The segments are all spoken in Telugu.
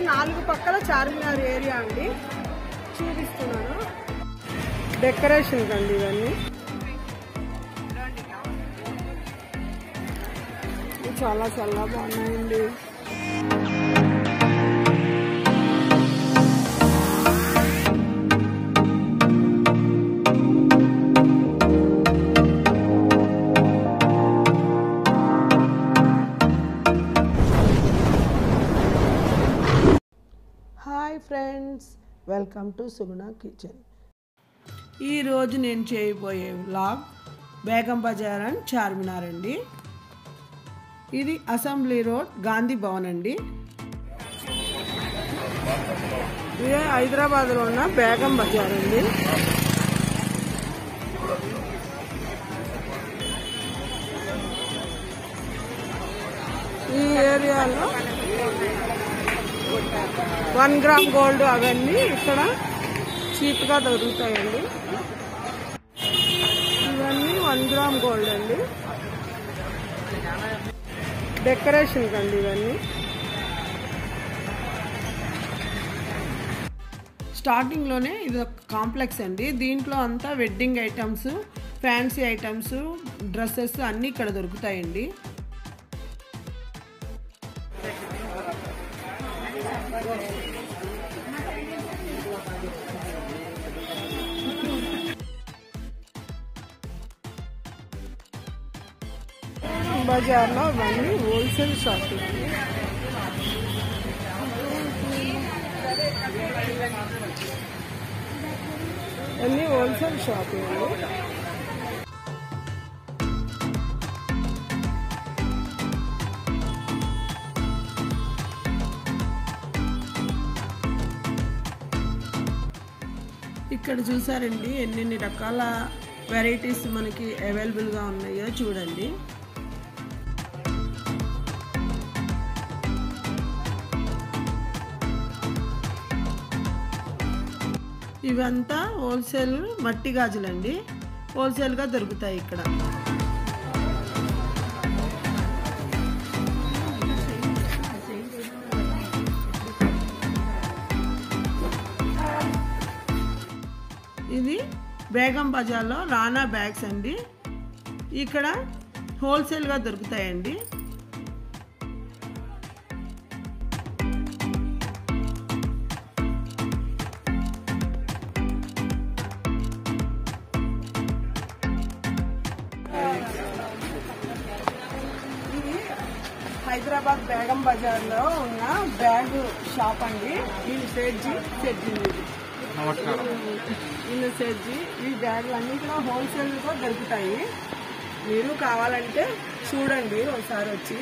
నాలుగు పక్కల చార్మినార్ ఏరియా అండి చూపిస్తున్నాను డెకరేషన్ అండి ఇవన్నీ ఇవి చాలా చాలా బాగున్నాయండి hi friends welcome to Suguna kitchen ఈరోజు నేను చేయబోయే వ్లాగ్ బేగం బజార్ అండ్ చార్మినార్ అండి ఇది అసెంబ్లీ రోడ్ గాంధీ భవన్ అండి ఇదే హైదరాబాద్లో ఉన్న బేగం బజార్ అండి ఈ ఏరియాలో వన్ గ్రామ్ గోల్డ్ అవన్నీ ఇక్కడ చీప్గా దొరుకుతాయండి ఇవన్నీ వన్ గ్రామ్ గోల్డ్ అండి డెకరేషన్ అండి ఇవన్నీ స్టార్టింగ్లోనే ఇది ఒక కాంప్లెక్స్ అండి దీంట్లో అంతా wedding items fancy items dresses అన్నీ ఇక్కడ దొరుకుతాయండి బజార్లో ఇవన్నీ హోల్సేల్ షాపింగ్ అన్నీ హోల్సేల్ షాపింగ్ అండి ఇక్కడ చూసారండి ఎన్నెన్ని రకాల వెరైటీస్ మనకి అవైలబుల్గా ఉన్నాయో చూడండి ఇవంతా హోల్సేల్ మట్టి గాజులండి హోల్సేల్గా దొరుకుతాయి ఇక్కడ ఇది బేగం బజార్లో రానా బ్యాగ్స్ అండి ఇక్కడ హోల్సేల్గా దొరుకుతాయండి ఇది హైదరాబాద్ బేగం బజార్లో ఉన్న బ్యాగ్ షాప్ అండి ఇది సెడ్జి సెడ్జి ఇది నమస్కారం ఇల్లు సెడ్జి ఈ బ్యాగులు అన్ని కూడా హోల్సేల్గా దొరుకుతాయి మీరు కావాలంటే చూడండి ఒకసారి వచ్చి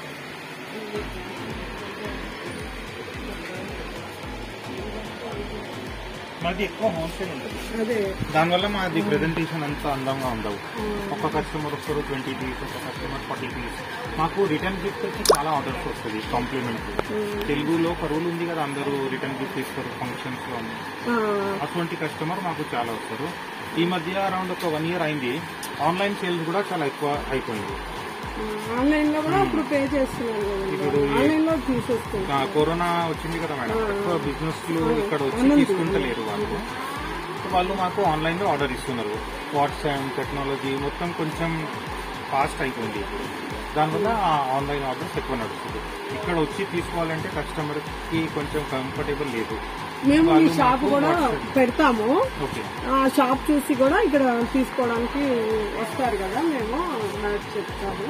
మాది ఎక్కువ హోల్సేల్ ఉంటుంది అదే దానివల్ల మాది ప్రెజెంటేషన్ అంత అందంగా ఉండవు ఒక కస్టమర్ వస్తారు ట్వంటీ పీస్ ఒక కస్టమర్ ఫార్టీ పీస్ మాకు రిటర్న్ గిఫ్ట్ వచ్చి చాలా ఆర్డర్స్ వస్తుంది కాంప్లిమెంట్ తెలుగులో కరువులు ఉంది కదా అందరూ రిటర్న్ గిఫ్ట్ ఇస్తారు ఫంక్షన్స్ లో అన్ని. ఆ, అటువంటి కస్టమర్ మాకు చాలా వస్తారు ఈ మధ్య అరౌండ్ ఒక వన్ ఇయర్ అయింది ఆన్లైన్ సేల్స్ కూడా చాలా ఎక్కువ అయిపోయింది ఆన్లైన్ లో కూడా ఇప్పుడు పే చేస్తున్నాను ఇప్పుడు ఈ- ఆన్లైన్ లో తీసేస్తాను ఆ, కరోనా వచ్చింది కదా మేడం ఎక్కువ బిజినెస్ లు ఇక్కడ వచ్చి తీసుకుంటలేరు వాళ్ళు వాళ్ళు మాకు ఆన్లైన్ లో ఆర్డర్ ఇస్తున్నారు వాట్సాప్ టెక్నాలజీ మొత్తం కొంచెం ఫాస్ట్ అయిపోయింది ఇప్పుడు దానివల్ల ఆ ఆన్లైన్ ఆర్డర్స్ ఎక్కువ నడుస్తుంది ఇక్కడ వచ్చి తీసుకోవాలంటే కస్టమర్ కి కొంచెం కంఫర్టబుల్ లేదు మేము ఈ వాళ్ళు షాప్ మాకు కూడా WhatsApp. పెడతాము ఓకే ఆ షాప్ చూసి కూడా ఇక్కడ తీసుకోవడానికి వస్తారు కదా మేము నాకు చెప్తాము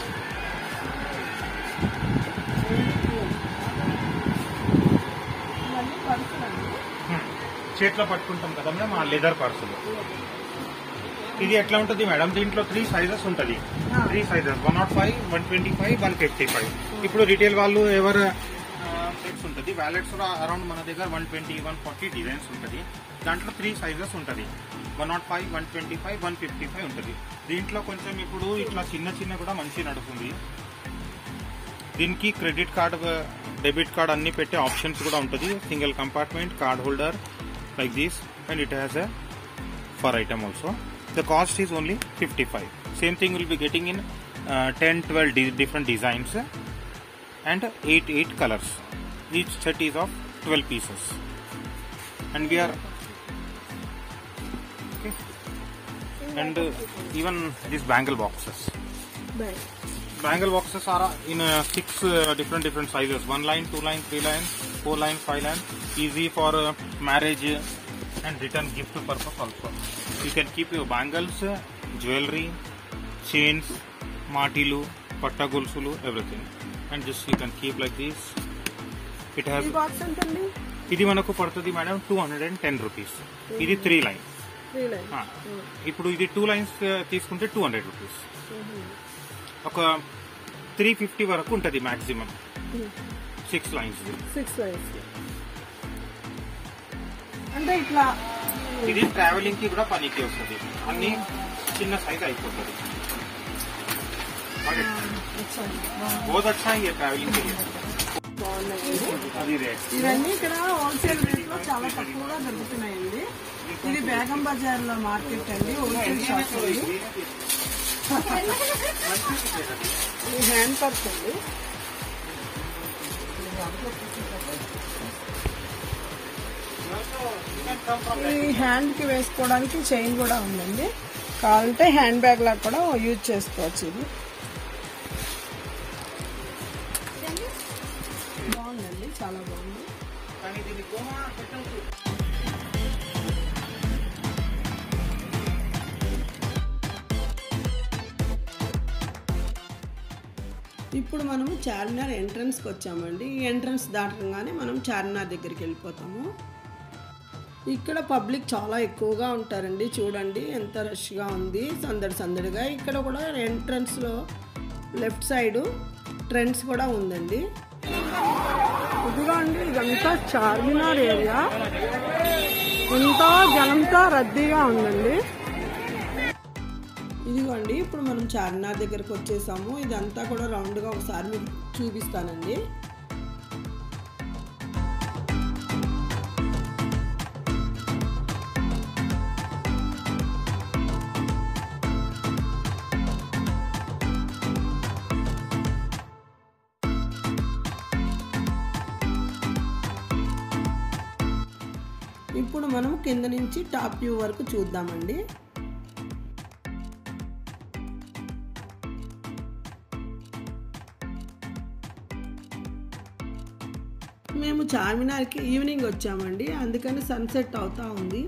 ఇవన్నీ పర్సులండి. చేతిలో పట్టుకుంటాం కదా మేడం ఆ లెదర్ పార్సల్ ఇది ఎట్లా ఉంటుంది మేడం దీంట్లో త్రీ సైజెస్ ఉంటుంది ఆ. Three sizes one nought five one twenty five one fifty five ఇప్పుడు రిటైల్ వాళ్ళు ఎవరు సెట్స్ ఉంటుంది వ్యాలెట్స్ అరౌండ్ మన దగ్గర one twenty one forty designs ఉంటుంది దాంట్లో త్రీ సైజెస్ ఉంటుంది one nought five one twenty five one fifty five ఉంటుంది దీంట్లో కొంచెం ఇప్పుడు ఇట్లా చిన్న చిన్న కూడా మంచి నడుస్తుంది దీనికి క్రెడిట్ కార్డ్ డెబిట్ కార్డ్ అన్ని పెట్టే ఆప్షన్స్ కూడా ఉంటుంది single compartment card holder like this and it has a four item also the cost is only fifty five same thing will be getting in ten twelve different designs and eight eight colours each set is of 12 pieces and we are okay and uh, even these bangle boxes bangle boxes are in uh, six uh, different different sizes one line two line three line four line five line easy for uh, marriage uh, and return gift purpose also you can keep your bangles uh, jewelry chains మాటీలు పట్ట గొలుసులు everything and just you can keep like these it has ఈ బాక్స్ ఎంతండి ఇది మనకు పడుతుంది madam two hundred and ten rupees ఇది త్రీ లైన్ త్రీ లైన్ ఇప్పుడు ఇది టూ లైన్స్ తీసుకుంటే టూ హండ్రెడ్ రూపీస్ ఒక త్రీ ఫిఫ్టీ వరకు ఉంటుంది maximum six lines six lines అంటే ఇట్లా ఇది ట్రావెలింగ్ కి కూడా పనికి వస్తుంది అన్ని చిన్న సైజ్ అయిపోతుంది बहुत अच्छा है ये ट्रैवलिंग के लिए బాగున్నాయండి అది రేట్ ఇవన్నీ ఇక్కడ హోల్సేల్ రేట్ లో చాలా తక్కువగా దొరుకుతున్నాయండి ఇది బేగం బజార్ లో మార్కెట్ అండి హోల్సేల్ షాప్ ఇది ఇది హ్యాండ్ పర్స్ అండి ఈ హ్యాండ్ కి వేసుకోవడానికి చైన్ కూడా ఉందండి కావాలంటే హ్యాండ్ బ్యాగ్ లాగా కూడా యూజ్ చేసుకోవచ్చు ఇది బాగుందండి చాలా బాగుంది కానీ దీని గోమ పెట్టండి ఇప్పుడు మనము చార్మినార్ ఎంట్రన్స్కి వచ్చామండి ఈ ఎంట్రన్స్ దాటంగానే మనం చార్మినార్ దగ్గరికి వెళ్ళిపోతాము ఇక్కడ పబ్లిక్ చాలా ఎక్కువగా ఉంటారండి చూడండి ఎంత రష్గా ఉంది సందడి సందడిగా ఇక్కడ కూడా ఎంట్రన్స్లో లెఫ్ట్ సైడు ట్రెండ్స్ కూడా ఉందండి ఇదిగా అండి ఇదంతా చార్మినార్ ఏరియా ఎంతో జనంతో రద్దీగా ఉందండి ఇదిగోండి ఇప్పుడు మనం చార్మినార్ దగ్గరకు వచ్చేసాము ఇదంతా కూడా రౌండ్గా ఒకసారి మీకు చూపిస్తానండి ఇప్పుడు మనం కింద నుంచి టాప్ వ్యూ వరకు చూద్దామండి మేము చార్మినార్కి ఈవినింగ్ వచ్చామండి అందుకని సన్సెట్ అవుతా ఉంది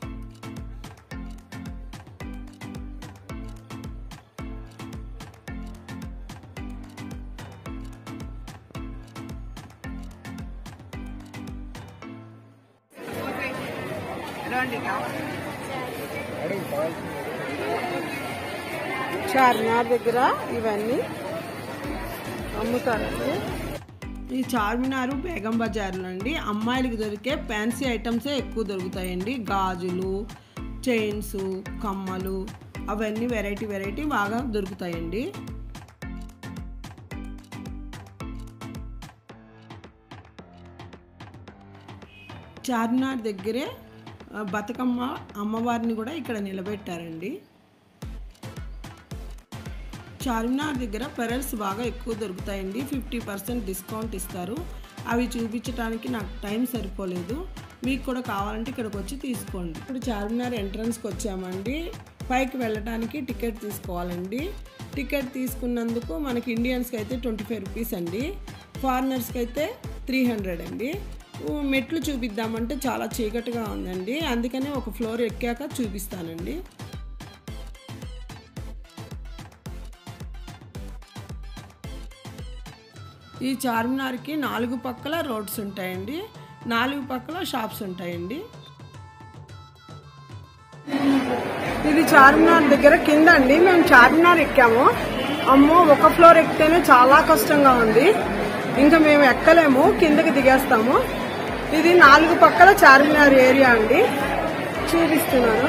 చార్మినార్ దగ్గర ఇవన్నీ అమ్ముతారండి ఈ చార్మినార్ బేగం బజార్లో అండి అమ్మాయిలకి దొరికే ఫ్యాన్సీ ఐటమ్సే ఎక్కువ దొరుకుతాయండి గాజులు చైన్స్ కమ్మలు అవన్నీ వెరైటీ వెరైటీ బాగా దొరుకుతాయండి చార్మినార్ దగ్గరే ఆ, బతుకమ్మ అమ్మవారిని కూడా ఇక్కడ నిలబెట్టారండి చార్మినార్ దగ్గర పెరల్స్ బాగా ఎక్కువ దొరుకుతాయండి ఫిఫ్టీ పర్సెంట్ డిస్కౌంట్ ఇస్తారు అవి చూపించడానికి నాకు టైం సరిపోలేదు మీకు కూడా కావాలంటే ఇక్కడికి వచ్చి తీసుకోండి ఇప్పుడు చార్మినార్ ఎంట్రన్స్కి వచ్చామండి పైకి వెళ్ళడానికి టికెట్ తీసుకోవాలండి టికెట్ తీసుకున్నందుకు మనకి ఇండియన్స్కి అయితే ట్వంటీ ఫైవ్ రూపీస్ అండి ఫారినర్స్కి అయితే త్రీ హండ్రెడ్ అండి ఊ, మెట్లు చూపిద్దామంటే చాలా చీకటిగా ఉందండి అందుకని ఒక ఫ్లోర్ ఎక్కాక చూపిస్తానండి ఈ చార్మినార్కి నాలుగు పక్కల రోడ్స్ ఉంటాయండి నాలుగు పక్కల షాప్స్ ఉంటాయండి ఇది చార్మినార్ దగ్గర కింద అండి మేము చార్మినార్ ఎక్కాము అమ్మో ఒక ఫ్లోర్ ఎక్కితేనే చాలా కష్టంగా ఉంది ఇంకా మేము ఎక్కలేము కిందకి దిగేస్తాము ఇది నాలుగు పక్కల చార్మినార్ ఏరియా అండి చూపిస్తున్నాను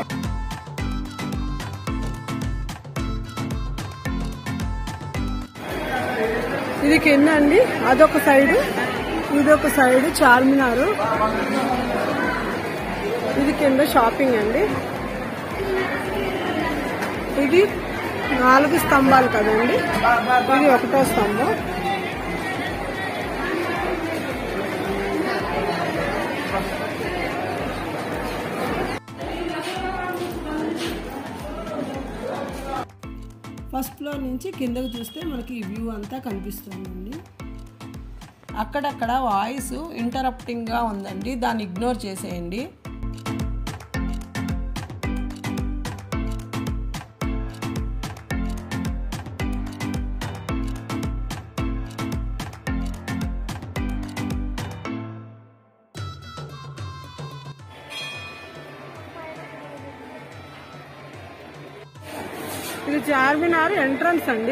ఇది కింద అండి అదొక సైడ్ ఇదొక సైడ్ చార్మినారు ఇది కింద షాపింగ్ అండి ఇది నాలుగు స్తంభాలు కదండి ఇది ఒకటో స్తంభం లో నుంచి కిందకు చూస్తే మనకి ఈ వ్యూ అంతా కనిపిస్తుందండి అక్కడక్కడ వాయిస్ ఇంటరప్టింగ్గా ఉందండి దాన్ని ఇగ్నోర్ చేసేయండి ఇది చార్మినార్ ఎంట్రన్స్ అండి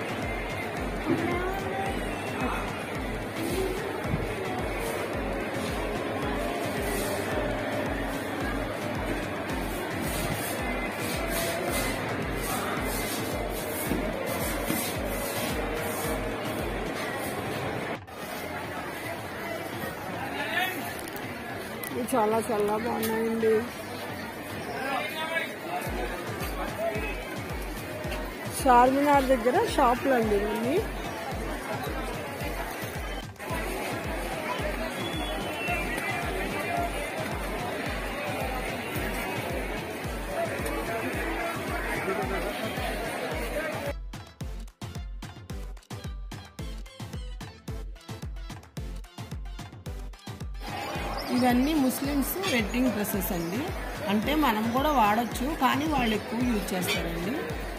ఇవి చాలా చాలా బాగున్నాయండి చార్మినార్ దగ్గర షాపులు అండి ఇవన్నీ ఇవన్నీ ముస్లిమ్స్ వెడ్డింగ్ డ్రెస్సెస్ అండి అంటే మనం కూడా వాడచ్చు కానీ వాళ్ళు ఎక్కువ యూజ్ చేస్తారండి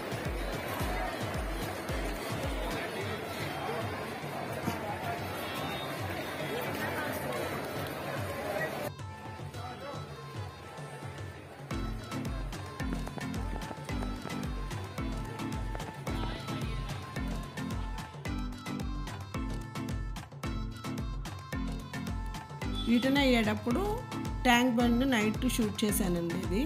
రిటర్న్ అయ్యేటప్పుడు ట్యాంక్ బండ్ నైట్ షూట్ చేశానండి ఇది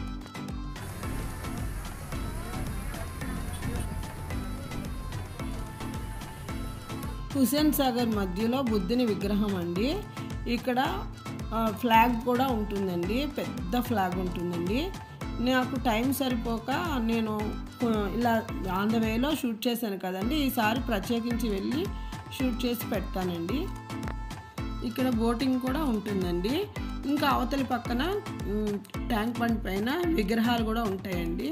హుసేన్ సాగర్ మధ్యలో బుద్ధుని విగ్రహం అండి ఇక్కడ ఆ, ఫ్లాగ్ కూడా ఉంటుందండి పెద్ద ఫ్లాగ్ ఉంటుందండి నాకు టైం సరిపోక నేను ఆ, ఇలా ఆన్ ద వేలో షూట్ చేశాను కదండి ఈసారి ప్రత్యేకించి వెళ్ళి షూట్ చేసి పెడతానండి ఇక్కడ బోటింగ్ కూడా ఉంటుందండి ఇంకా అవతలి పక్కన మ్, ట్యాంక్ బండ్ పైన విగ్రహాలు కూడా ఉంటాయండి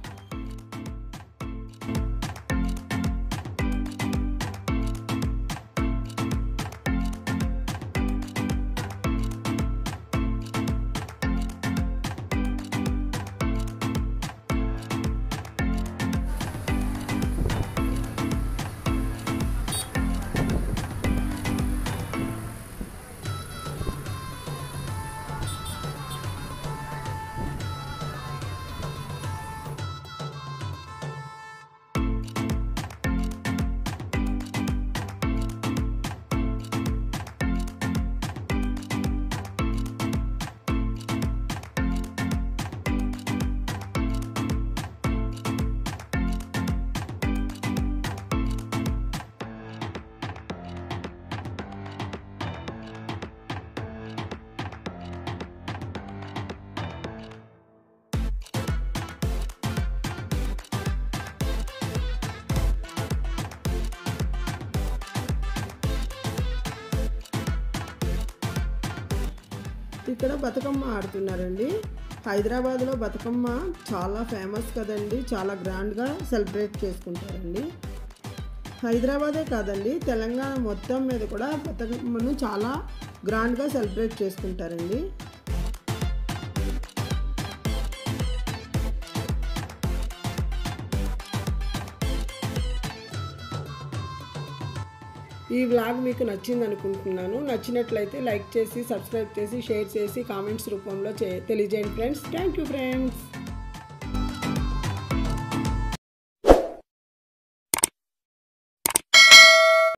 ఇక్కడ బతుకమ్మ ఆడుతున్నారండి హైదరాబాద్లో బతుకమ్మ చాలా ఫేమస్ కదండి చాలా గ్రాండ్గా సెలబ్రేట్ చేసుకుంటారండి హైదరాబాదే కాదండి తెలంగాణ మొత్తం మీద కూడా బతుకమ్మను చాలా గ్రాండ్గా సెలబ్రేట్ చేసుకుంటారండి ఈ వ్లాగ్ మీకు నచ్చింది అనుకుంటున్నాను నచ్చినట్లయితే లైక్ చేసి సబ్స్క్రైబ్ చేసి షేర్ చేసి కామెంట్స్ రూపంలో చే తెలియజేయండి ఫ్రెండ్స్ థ్యాంక్ యూ ఫ్రెండ్స్